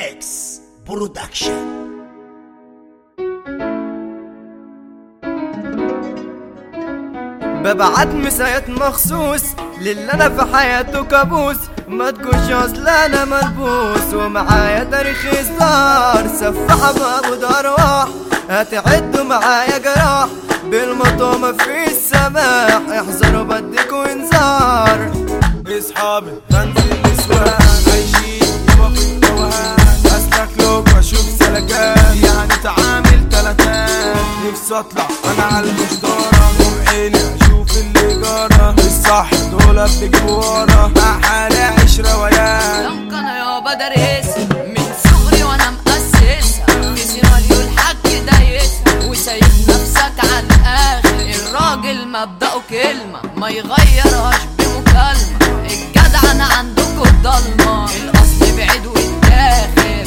اكس برودكشن ببعت مسايات مخصوص للي انا في حياته كابوس ما تكونش اصل انا ملبوس ومعايا تاريخ اصدار سفاحة بابو دروح هتعدوا معايا جراح بالمطومة في السماح احذروا بديكوا انذار اصحابي بنزل نسوان عايشين يابا في التوهان اسلك لوك واشوف سلكات يعني تعامل تلاتات نفسي اطلع انا على المشترى قوم عيني اشوف اللي جرى الصح دول بيجيبوا ورا مع حالي عشرة وياه لو كان يابا دارس من صغري وانا مؤسسها في سيناريو الحك دايسها وسايب نفسك على الاخر الراجل مبدأه كلمة ما يغيرهاش بمكالمة الجدع انا عندكوا الضلمة الاصل بعيد والداخل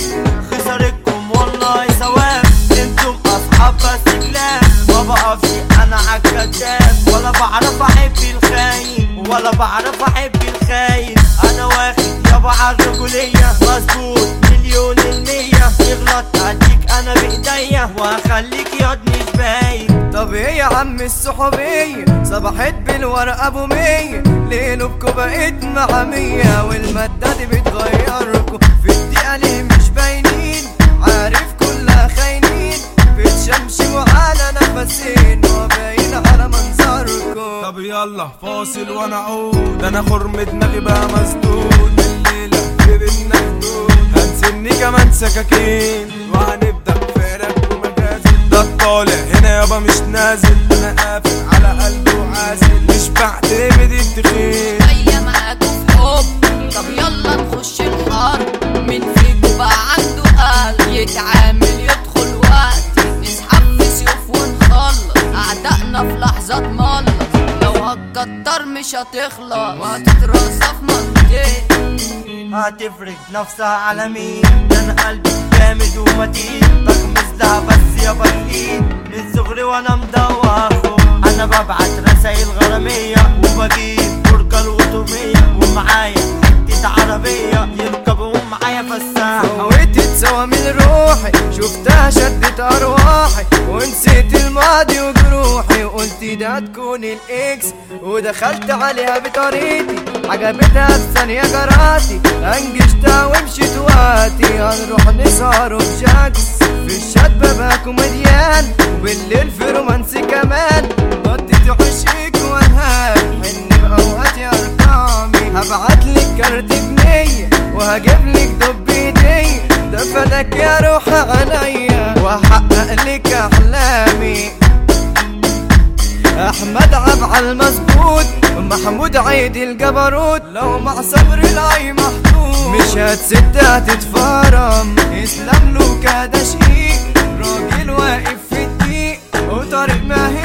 خسرتكم والله ثواب انتم اصحاب بس كلاب ما بقى في انا عالكداب ولا بعرف احب الخاين ولا بعرف احب الخاين انا واخد يابا عالرجولية مظبوط مليون المية يغلط اديك انا بايديا وهخليك ياض مش باين طب ايه يا عم الصحوبية صبحت بالورق ابو مية ليلكوا بقيت مع مية والمادة دي بتغيركوا في الدقيقة ليه مش باينين عارف كلها خاينين بتشمشموا على نفسين وباين على منظركوا طب يلا فاصل وانا اعود انا خرم دماغي بقى مسدود الليلة في بيتنا حدود هنسني كمان سكاكين وهنبدأ فرق ومجازل ده الطالع هنا يابا مش نازل انا قافل على قلبي وعازل مش بعتمد التخين جاية معاكوا في حب طب يلا نخش الحرب مين فيكوا بقى عنده قلب يتعامل يدخل وقت نسحب في سيوف ونخلص أعدائنا في لحظة تملص لو هتكتر مش هتخلص وهتترصى في منطقتي هتفرق نفسها على مين ده انا قلبي جامد ومتين بغمز لها بس يا بلقيت من صغري وانا مدوخه انا ببعت رسايل غرامية وبجيب برجة الغطومية ومعايا حتة عربية يركبوا معايا فساحة حاولت تسوى من روحي شفتها شدت ارواحي ونسيت الماضي وجروحي وقلت ده تكون الاكس ودخلت عليها بطريقتي عجبتها في ثانية جراتي انجشتها ومشيت وقتي هنروح نسهر بجاكس في الشات ببقى كوميديان وبالليل في رومانسي كمان بطيت عشقك وانهار حن بأوقاتي ارقامي هبعتلك كارت بنية وهجيبلك دب ايديا ده فداك يا روح عينيا وهحقق لك احلامي احمد عبع المظبوط محمود عيد الجبروت لو مع صبر العي محطوط مش هتسد هتتفرم اسلام له كده شقيق راجل واقف في الدقيق وطريق ما هي